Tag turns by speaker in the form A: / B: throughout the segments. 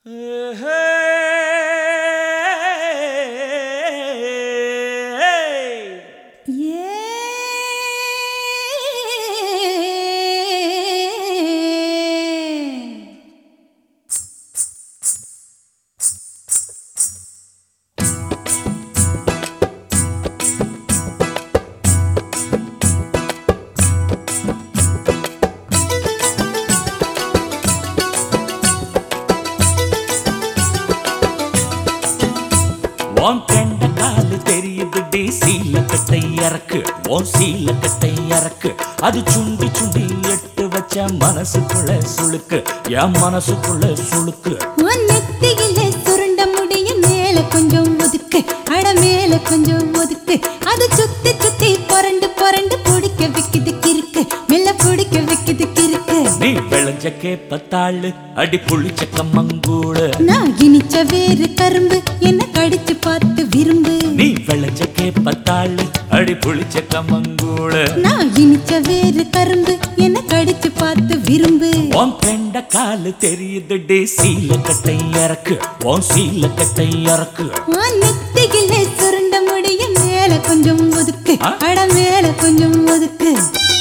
A: Yeah.
B: உன் கண்ட காலு தெரியுது டி சீல கட்டை இறக்கு உன் சீல கட்டை இறக்கு அது சுண்டி சுண்டி எட்டு வச்ச மனசுக்குள்ள சுளுக்கு என் மனசுக்குள்ள சுளுக்கு
A: உன் நெத்தியிலே சுருண்ட முடிய மேல கொஞ்சம் ஒதுக்கு அட மேல கொஞ்சம் ஒதுக்கு அது சுத்தி சுத்தி புரண்டு புரண்டு பிடிக்க வைக்குது கிறுக்கு மெல்ல பிடிக்க வைக்குது கிறுக்கு
B: நீ விளைஞ்ச கேப்பத்தாளு அடி புளிச்ச கம்மங்கூழ
A: நான் இனிச்ச வேறு கரும்பு என்ன கடிச்சு பார்த்து விரும்பு
B: நீ விளைஞ்ச கேப்பத்தாளு அடி புளிச்ச கம்மங்கூழ
A: நான் இனிச்ச வேறு கரும்பு என்ன கடிச்சு பார்த்து விரும்பு
B: உன் கண்ட காலு தெரியுது டி சீல கட்டை இறக்கு உன் சீல கட்டை இறக்கு
A: உன் நெத்தியிலே சுருண்ட முடிய மேல கொஞ்சம் ஒதுக்கு
B: ஆ?
A: அட மேல கொஞ்சம் ஒதுக்கு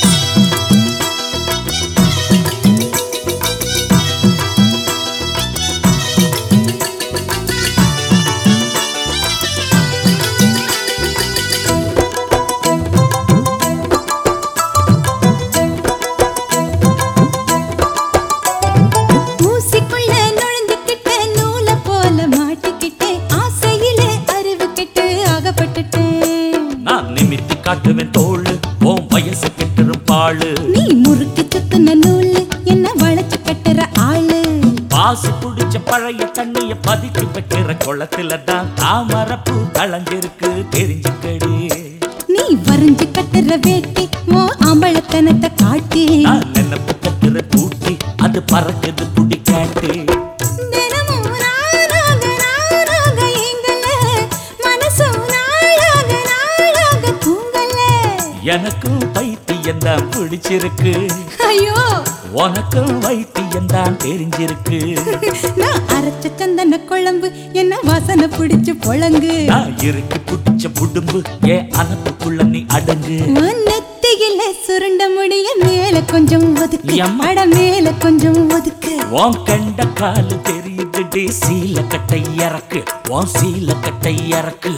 A: ஊசிக்குள்ள நுழைஞ்சுக்கிட்ட நூலை போல மாட்டிக்கிட்டேன் ஆசையிலே அறிவு கெட்டு அகப்பட்டுட்டேன்
B: நான் நிமித்தி காட்டுவேன் தோளு உன் வயசு கெட்டுரும் பாழு
A: நீ முறுக்கு சுத்துன நூலு என்ன வளைச்சு கட்டுற ஆளு
B: பாசு புடிச்ச பழைய தண்ணிய பதுக்கி வைக்கிற குளத்துல தான் தாமரப்பூ தளஞ்சிருக்கு தெரிஞ்சுக்கடி
A: நீ வரைஞ்சு கட்டுற வேட்டி ஓ அம்பளத்தனத்தை காட்டி
B: நான் நினைப்பு கட்டுற கூட்டி அது பறக்குது புடிக்காட்டி
A: தினமும் நானாக நானாக ஏங்கல மனசும் நாளாக நாளாக தூங்கல
B: எனக்கும் பைத்தியம் தான் பிடிச்சிருக்கு
A: ஐயோ
B: உனக்கும் வைத்தியம் தான் தெரிஞ்சிருக்கு
A: நான் அரைச்ச சந்தன குழம்பு என்ன வாசனை பிடிச்சு பொழங்கு
B: நான் இருக்கு புடிச்ச புடும்பு ஏன் அனப்புக்குள்ள நீ அடங்கு
A: உன் நெத்தியில சுருண்ட முடிய மேல கொஞ்சம் ஒதுக்கு
B: எம்மா.
A: அட மேல கொஞ்சம் ஒதுக்கு
B: உன் கண்ட காலு தெரியுது டி சீல கட்டை இறக்கு உன் சீல கட்டை இறக்கு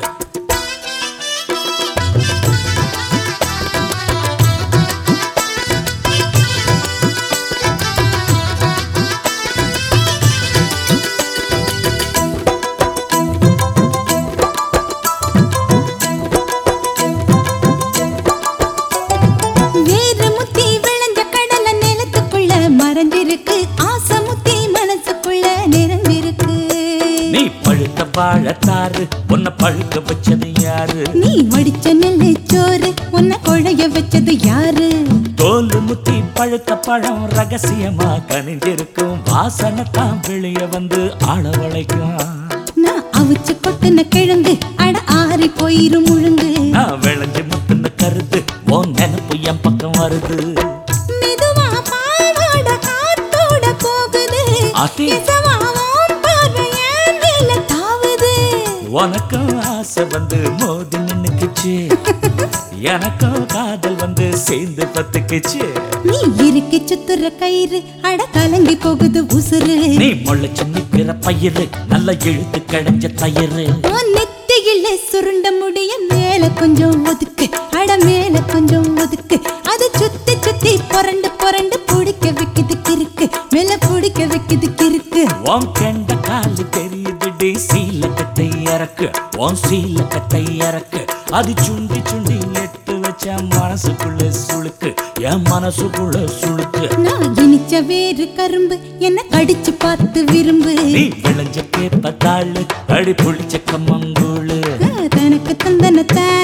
A: வேறு முத்தி விளைஞ்ச கடல நிலத்துக்குள்ள மறைஞ்சிருக்கு ஆசை முத்தி மனசுக்குள்ள நிறைஞ்சிருக்கு
B: நீ பழுத்த வாழத்தாரு உன்னை பழுக்க வச்சது யாரு
A: நீ வடிச்ச நெல்லு சோறு உன்னை குழைய வச்சது யாரு
B: தோல் முத்தி பழுத்த பழம் ரகசியமா கனிஞ்சிருக்கும் வாசனை தான் வெளிய வந்து ஆள வளைக்கும்
A: நான் அவிச்சு கொட்டுன கிழங்கு அட ஆறி போயிரும் முழுங்கு
B: நான் விளைஞ்சு முத்துன கருது உன் நினப்பு என் பக்கம் வருது
A: மெதுவா பாவாட காத்தோட போகுது
B: அடி.
A: இசவா உன் பார்வை என் மேல தாவுது
B: உனக்கும் ஆசை வந்து மோதி நின்னுக்குச்சு எனக்கும் காதல் வந்து சேர்ந்து பத்துக்குச்சு
A: நீ இறுக்கி சுத்துற கயிறு அட கலங்கி போகுது உசுறு
B: நீ முளைச்சு நிக்கிற பயிறு நல்ல இழுத்து கிடைஞ்ச தயிறு
A: உன் நெத்தியில சுருண்ட முடிய மேல கொஞ்சம் ஒதுக்கு அட மேல கொஞ்சம் ஒதுக்கு அது சுத்தி சுத்தி புரண்டு புரண்டு பிடிக்க வைக்குது கிறுக்கு மேல பிடிக்க வைக்குது கிறுக்கு
B: உன் கண்ட காலு தெரியுது டி சீல கட்டை இறக்கு உன் சீல கட்டை இறக்கு அது சுண்டி சுண்டி எட்டு வச்ச மனசுக்குள்ள சுளுக்கு என் மனசுக்குள்ள சுளுக்கு
A: நான் இனிச்ச வேறு கரும்பு என்ன கடிச்சு பார்த்து விரும்பு
B: நீ விளைஞ்ச கேப்பத்தாளு அடி புளிச்ச கம்மங்கூழு
A: தனக்கு தந்தன